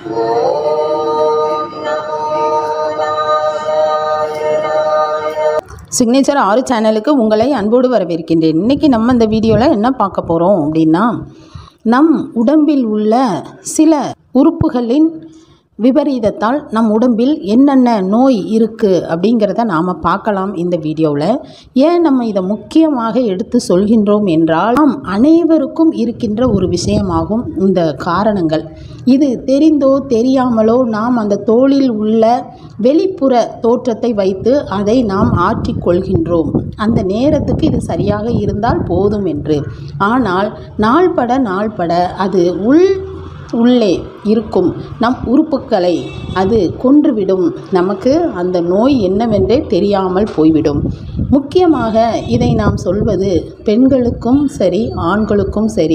signature ஆறு சேனலுக்கு உங்களை அன்போடு வரவேற்கின்றேன் இன்றைக்கி நம்ம இந்த வீடியோவில் என்ன பார்க்க போகிறோம் அப்படின்னா நம் உடம்பில் உள்ள சில உறுப்புகளின் விபரீதத்தால் நம் உடம்பில் என்னென்ன நோய் இருக்குது அப்படிங்கிறத நாம் பார்க்கலாம் இந்த வீடியோவில் ஏன் நம்ம இதை முக்கியமாக எடுத்து சொல்கின்றோம் என்றால் நாம் அனைவருக்கும் இருக்கின்ற ஒரு விஷயமாகும் இந்த காரணங்கள் இது தெரிந்தோ தெரியாமலோ நாம் அந்த தோளில் உள்ள வெளிப்புற தோற்றத்தை வைத்து அதை நாம் ஆற்றிக்கொள்கின்றோம் அந்த நேரத்துக்கு இது சரியாக இருந்தால் போதும் என்று ஆனால் நாள்பட நாள்பட அது உள் உள்ளே இருக்கும் நம் உறுப்புக்களை அது கொன்றுவிடும் நமக்கு அந்த நோய் என்னவென்றே தெரியாமல் போய்விடும் முக்கியமாக இதை நாம் சொல்வது பெண்களுக்கும் சரி ஆண்களுக்கும் சரி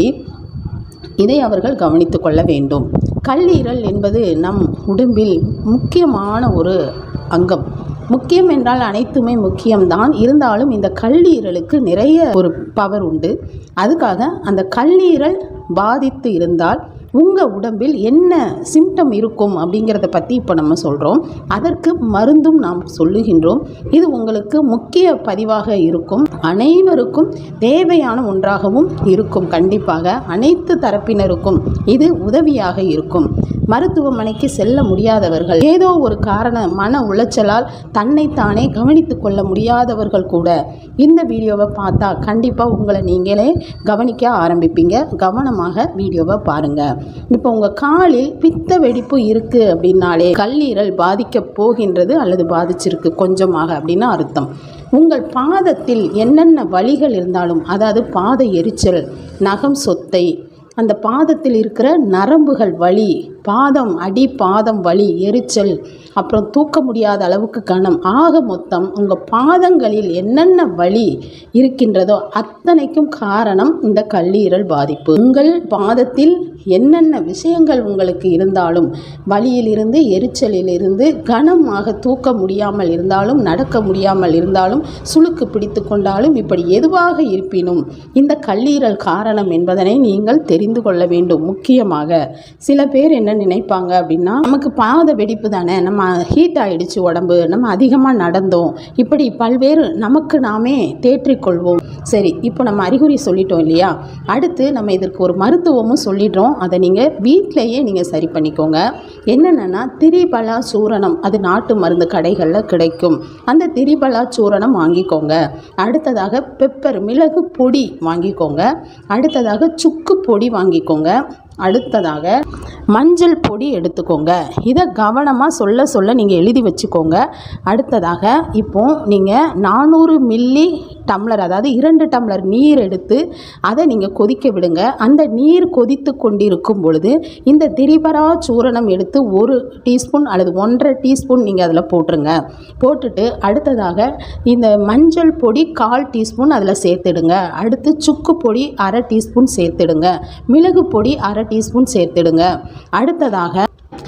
இதை அவர்கள் கவனித்து கொள்ள வேண்டும் கல்லீரல் என்பது நம் உடம்பில் முக்கியமான ஒரு அங்கம் முக்கியம் என்றால் அனைத்துமே முக்கியம்தான் இருந்தாலும் இந்த கல்லீரலுக்கு நிறைய ஒரு பவர் உண்டு அதுக்காக அந்த கல்லீரல் பாதித்து இருந்தால் உங்கள் உடம்பில் என்ன சிம்டம் இருக்கும் அப்படிங்கிறத பற்றி இப்போ நம்ம சொல்கிறோம் அதற்கு மருந்தும் நாம் சொல்லுகின்றோம் இது உங்களுக்கு முக்கிய பதிவாக இருக்கும் அனைவருக்கும் தேவையான ஒன்றாகவும் இருக்கும் கண்டிப்பாக அனைத்து தரப்பினருக்கும் இது உதவியாக இருக்கும் மருத்துவமனைக்கு செல்ல முடியாதவர்கள் ஏதோ ஒரு காரண மன உளைச்சலால் தன்னைத்தானே கவனித்து கொள்ள முடியாதவர்கள் கூட இந்த வீடியோவை பார்த்தா கண்டிப்பாக உங்களை நீங்களே கவனிக்க ஆரம்பிப்பீங்க கவனமாக வீடியோவை பாருங்கள் இப்போ உங்கள் காலில் பித்த வெடிப்பு இருக்குது அப்படின்னாலே கல்லீரல் பாதிக்க போகின்றது அல்லது பாதிச்சிருக்கு கொஞ்சமாக அப்படின்னு அர்த்தம் உங்கள் பாதத்தில் என்னென்ன வலிகள் இருந்தாலும் அதாவது பாத எரிச்சல் நகம் சொத்தை அந்த பாதத்தில் இருக்கிற நரம்புகள் வலி பாதம் அடி பாதம் வலி எரிச்சல் அப்புறம் தூக்க முடியாத அளவுக்கு கனம் ஆக மொத்தம் உங்கள் பாதங்களில் என்னென்ன வலி இருக்கின்றதோ அத்தனைக்கும் காரணம் இந்த கல்லீரல் பாதிப்பு உங்கள் பாதத்தில் என்னென்ன விஷயங்கள் உங்களுக்கு இருந்தாலும் வலியிலிருந்து எரிச்சலிலிருந்து கனமாக தூக்க முடியாமல் இருந்தாலும் நடக்க முடியாமல் இருந்தாலும் சுளுக்கு பிடித்து கொண்டாலும் இப்படி எதுவாக இருப்பினும் இந்த கல்லீரல் காரணம் என்பதனை நீங்கள் தெரிந்து கொள்ள வேண்டும் முக்கியமாக சில பேர் என்ன நினைப்பாங்க அப்படின்னா நமக்கு பாத வெடிப்பு தானே நம்ம ஹீட் ஆயிடுச்சு உடம்பு நம்ம அதிகமாக நடந்தோம் இப்படி பல்வேறு நமக்கு நாமே தேற்றிக்கொள்வோம் சரி இப்போ நம்ம அறிகுறி சொல்லிட்டோம் இல்லையா அடுத்து நம்ம இதற்கு ஒரு மருத்துவமும் சொல்லிடுறோம் அதை நீங்கள் வீட்டிலையே நீங்கள் சரி பண்ணிக்கோங்க என்னென்னா திரிபலா சூரணம் அது நாட்டு மருந்து கடைகளில் கிடைக்கும் அந்த திரிபலா சூரணம் வாங்கிக்கோங்க அடுத்ததாக பெப்பர் மிளகு பொடி வாங்கிக்கோங்க அடுத்ததாக சுக்கு பொடி வாங்கிக்கோங்க அடுத்ததாக மஞ்சள் பொடி எடுத்துக்கோங்க இதை கவனமாக சொல்ல சொல்ல நீங்கள் எழுதி வச்சுக்கோங்க அடுத்ததாக இப்போ நீங்கள் நானூறு மில்லி டம்ளர் அதாவது இரண்டு டம்ளர் நீர் எடுத்து அதை நீங்கள் கொதிக்க விடுங்க அந்த நீர் கொதித்து கொண்டிருக்கும் பொழுது இந்த திரிபரா சூரணம் எடுத்து ஒரு டீஸ்பூன் அல்லது ஒன்றரை டீஸ்பூன் நீங்கள் அதில் போட்டுருங்க போட்டுட்டு அடுத்ததாக இந்த மஞ்சள் பொடி கால் டீஸ்பூன் அதில் சேர்த்துடுங்க அடுத்து சுக்கு பொடி அரை டீஸ்பூன் சேர்த்துடுங்க மிளகு பொடி அரை டீஸ்பூன் சேர்த்துடுங்க அடுத்ததாக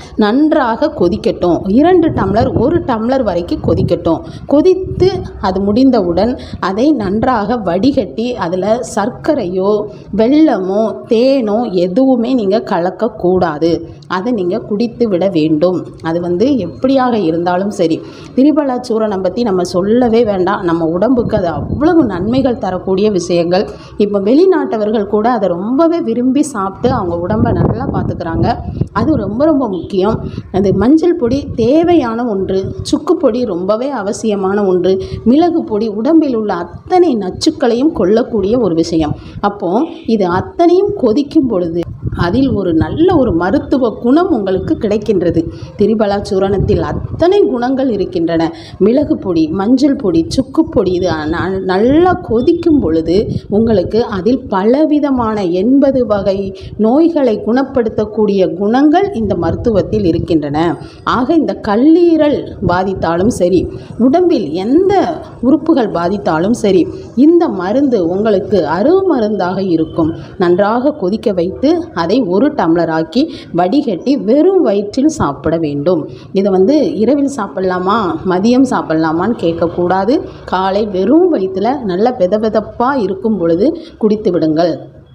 நன்றாக கொதிக்கட்டும் இரண்டு டம்ளர் ஒரு டம்ளர் வரைக்கும் கொதிக்கட்டும் கொதித்து அது முடிந்தவுடன் அதை நன்றாக வடிகட்டி அதில் சர்க்கரையோ வெல்லமோ தேனோ எதுவுமே நீங்கள் கலக்கக்கூடாது அதை நீங்கள் குடித்து விட வேண்டும் அது வந்து எப்படியாக இருந்தாலும் சரி திரிபலா சூரணம் பற்றி நம்ம சொல்லவே வேண்டாம் நம்ம உடம்புக்கு அது அவ்வளவு நன்மைகள் தரக்கூடிய விஷயங்கள் இப்போ வெளிநாட்டவர்கள் கூட அதை ரொம்பவே விரும்பி சாப்பிட்டு அவங்க உடம்பை நல்லா பார்த்துக்கிறாங்க அது ரொம்ப ரொம்ப முக்கியம் அது மஞ்சள் பொடி தேவையான ஒன்று சுக்கு பொடி ரொம்பவே அவசியமான ஒன்று மிளகு பொடி உடம்பில் உள்ள அத்தனை நச்சுக்களையும் கொல்லக்கூடிய ஒரு விஷயம் அப்போ இது அத்தனையும் கொதிக்கும் பொழுது அதில் ஒரு நல்ல ஒரு மருத்துவ குணம் உங்களுக்கு கிடைக்கின்றது திரிபலா சூரணத்தில் அத்தனை குணங்கள் இருக்கின்றன மிளகு பொடி மஞ்சள் பொடி சுக்கு பொடி இது ந- நல்லா கொதிக்கும் பொழுது உங்களுக்கு அதில் பலவிதமான எண்பது வகை நோய்களை குணப்படுத்தக்கூடிய குணங்கள் இந்த மருத்துவத்தில் இருக்கின்றன ஆக இந்த கல்லீரல் பாதித்தாலும் சரி உடம்பில் எந்த உறுப்புகள் பாதித்தாலும் சரி இந்த மருந்து உங்களுக்கு அருமருந்தாக இருக்கும் நன்றாக கொதிக்க வைத்து அதை ஒரு டம்ளர் ஆக்கி வடிகட்டி வெறும் வயிற்றில் சாப்பிட வேண்டும் இதை வந்து இரவில் சாப்பிடலாமா மதியம் சாப்பிடலாமான்னு கேட்கக்கூடாது காலை வெறும் வயிற்றில் நல்ல வெத வெதப்பாக இருக்கும் பொழுது குடித்து விடுங்கள்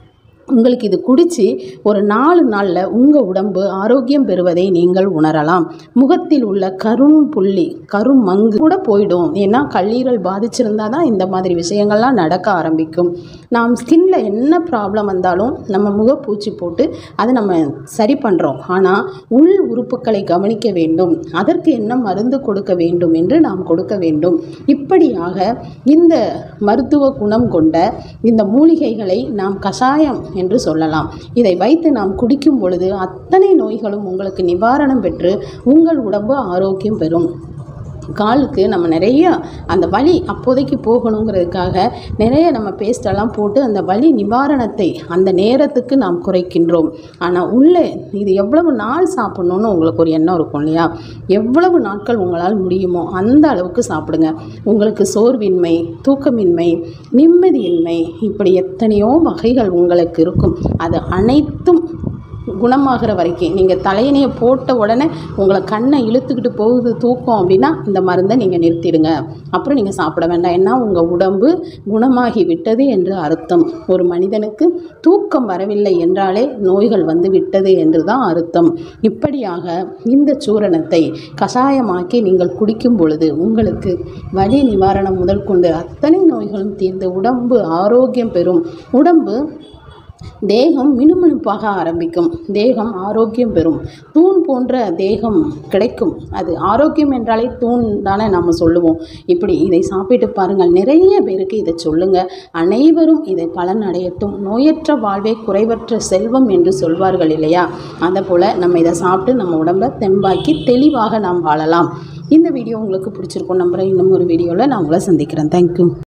உங்களுக்கு இது குடித்து ஒரு நாலு நாளில் உங்கள் உடம்பு ஆரோக்கியம் பெறுவதை நீங்கள் உணரலாம் முகத்தில் உள்ள கரும் புள்ளி கரும் மங்கு கூட போயிடும் ஏன்னா கல்லீரல் பாதிச்சிருந்தா தான் இந்த மாதிரி விஷயங்கள்லாம் நடக்க ஆரம்பிக்கும் நாம் ஸ்கின்ல என்ன ப்ராப்ளம் வந்தாலும் நம்ம முகப்பூச்சி போட்டு அதை நம்ம சரி பண்ணுறோம் ஆனால் உள் உறுப்புகளை கவனிக்க வேண்டும் அதற்கு என்ன மருந்து கொடுக்க வேண்டும் என்று நாம் கொடுக்க வேண்டும் இப்படியாக இந்த மருத்துவ குணம் கொண்ட இந்த மூலிகைகளை நாம் கஷாயம் என்று சொல்லலாம் இதை வைத்து நாம் குடிக்கும் பொழுது அத்தனை நோய்களும் உங்களுக்கு நிவாரணம் பெற்று உங்கள் உடம்பு ஆரோக்கியம் பெறும் காலுக்கு நம்ம நிறைய அந்த வலி அப்போதைக்கு போகணுங்கிறதுக்காக நிறைய நம்ம பேஸ்டெல்லாம் போட்டு அந்த வலி நிவாரணத்தை அந்த நேரத்துக்கு நாம் குறைக்கின்றோம் ஆனால் உள்ளே இது எவ்வளவு நாள் சாப்பிட்ணுன்னு உங்களுக்கு ஒரு எண்ணம் இருக்கும் இல்லையா எவ்வளவு நாட்கள் உங்களால் முடியுமோ அந்த அளவுக்கு சாப்பிடுங்க உங்களுக்கு சோர்வின்மை தூக்கமின்மை நிம்மதியின்மை இப்படி எத்தனையோ வகைகள் உங்களுக்கு இருக்கும் அது அனைத்தும் குணமாகிற வரைக்கும் நீங்கள் தலையணையை போட்ட உடனே உங்களை கண்ணை இழுத்துக்கிட்டு போகுது தூக்கம் அப்படின்னா இந்த மருந்தை நீங்கள் நிறுத்திடுங்க அப்புறம் நீங்கள் சாப்பிட வேண்டாம் ஏன்னா உங்கள் உடம்பு குணமாகி விட்டது என்று அர்த்தம் ஒரு மனிதனுக்கு தூக்கம் வரவில்லை என்றாலே நோய்கள் வந்து விட்டது என்று தான் அர்த்தம் இப்படியாக இந்த சூரணத்தை கஷாயமாக்கி நீங்கள் குடிக்கும் பொழுது உங்களுக்கு வலி நிவாரணம் முதல் கொண்டு அத்தனை நோய்களும் தீர்ந்து உடம்பு ஆரோக்கியம் பெறும் உடம்பு தேகம் மினுமினுப்பாக ஆரம்பிக்கும் தேகம் ஆரோக்கியம் பெறும் தூண் போன்ற தேகம் கிடைக்கும் அது ஆரோக்கியம் என்றாலே தூண் தானே நம்ம சொல்லுவோம் இப்படி இதை சாப்பிட்டு பாருங்கள் நிறைய பேருக்கு இதை சொல்லுங்கள் அனைவரும் இதை பலன் அடையட்டும் நோயற்ற வாழ்வே குறைவற்ற செல்வம் என்று சொல்வார்கள் இல்லையா அதை போல் நம்ம இதை சாப்பிட்டு நம்ம உடம்பை தெம்பாக்கி தெளிவாக நாம் வாழலாம் இந்த வீடியோ உங்களுக்கு பிடிச்சிருக்கும் நம்புகிறேன் இன்னும் ஒரு வீடியோவில் நான் உங்களை சந்திக்கிறேன் தேங்க்யூ